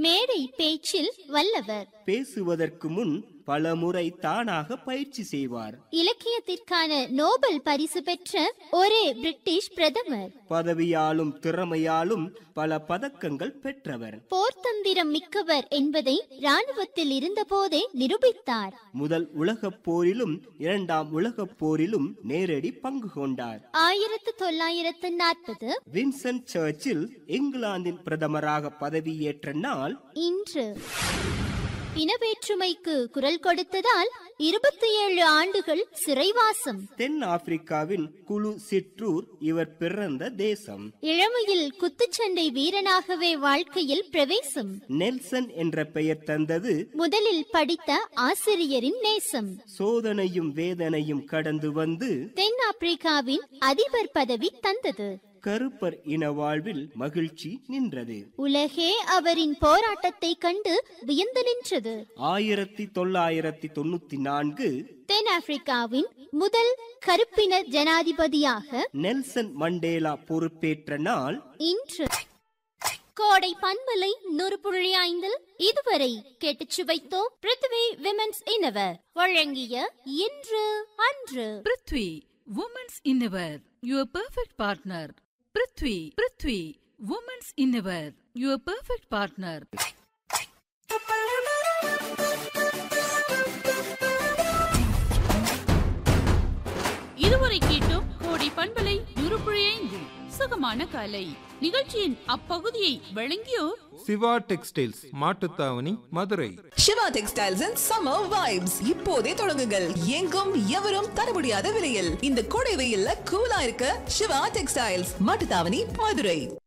மேடை பேச்சில் வல்லவர் பேசுவதற்கு முன் பலமுறை தானாக பயிற்சி செய்வார் இலக்கியத்திற்கான நோபல் பரிசு பெற்ற ஒரே பிரிட்டிஷ் பிரதமர் பதவியாலும் திறமையாலும் பல பதக்கங்கள் பெற்றவர் போர்த்தந்திரம் மிக்கவர் என்பதை ராணுவத்தில் இருந்தபோதே நிரூபித்தார் முதல் உலகப் போரிலும் இரண்டாம் உலகப் போரிலும் நேரடி பங்கு கொண்டார் ஆயிரத்து தொள்ளாயிரத்து நாற்பது வின்சென்ட் சர்ச்சில் இங்கிலாந்தின் பிரதமராக பதவியேற்ற நாள் இன்று இனவேற்றுமைக்கு குரல் கொடுத்ததால் இருபத்தி ஏழு ஆண்டுகள் சிறைவாசம் தென் ஆப்பிரிக்காவின் குழு சிற்றூர் இவர் பிறந்த தேசம் இளமையில் குத்துச்சண்டை வீரனாகவே வாழ்க்கையில் பிரவேசம் நெல்சன் என்ற பெயர் தந்தது முதலில் படித்த ஆசிரியரின் நேசம் சோதனையும் வேதனையும் கடந்து வந்து தென் ஆப்பிரிக்காவின் அதிபர் பதவி தந்தது கருப்பர் இன வாழ்வில் மகிழ்ச்சி நின்றது உலகே அவரின் போராட்டத்தை கண்டு வியந்து நின்றது ஆயிரத்தி தொள்ளாயிரத்தி தொண்ணூத்தி நான்கு தென் ஆப்பிரிக்காவின் முதல் கருப்பின ஜனாதிபதியாக நெல்சன் மண்டேலா பொறுப்பேற்ற நாள் இன்று கோடை பன்மலை நூறு புள்ளி ஐந்தில் இதுவரை கேட்டுச் சுவைத்தோம் பிருத்வி விமென்ஸ் இனவர் வழங்கிய இன்று அன்று prithvi women's innerwear your perfect partner prithvi prithvi women's innerwear your perfect partner இதுவரை கேட்டோம் கோடை பண்பலை நுறுப்புழைந்து சுகமான காலை நிகழ்ச்சியின் அப்பகுதியை வழங்கியோர் Siva textiles Mattuthavani Madurai Siva textiles and summer vibes இப்போதே தொடங்குங்கள் எங்கும் எவரும் தர முடியாத விலையில் இந்த கோடை வெயில்ல கூலா இருக்க சிவா டெக்ஸ்டைல்ஸ் மாட்டுத்தாவணி மதுரை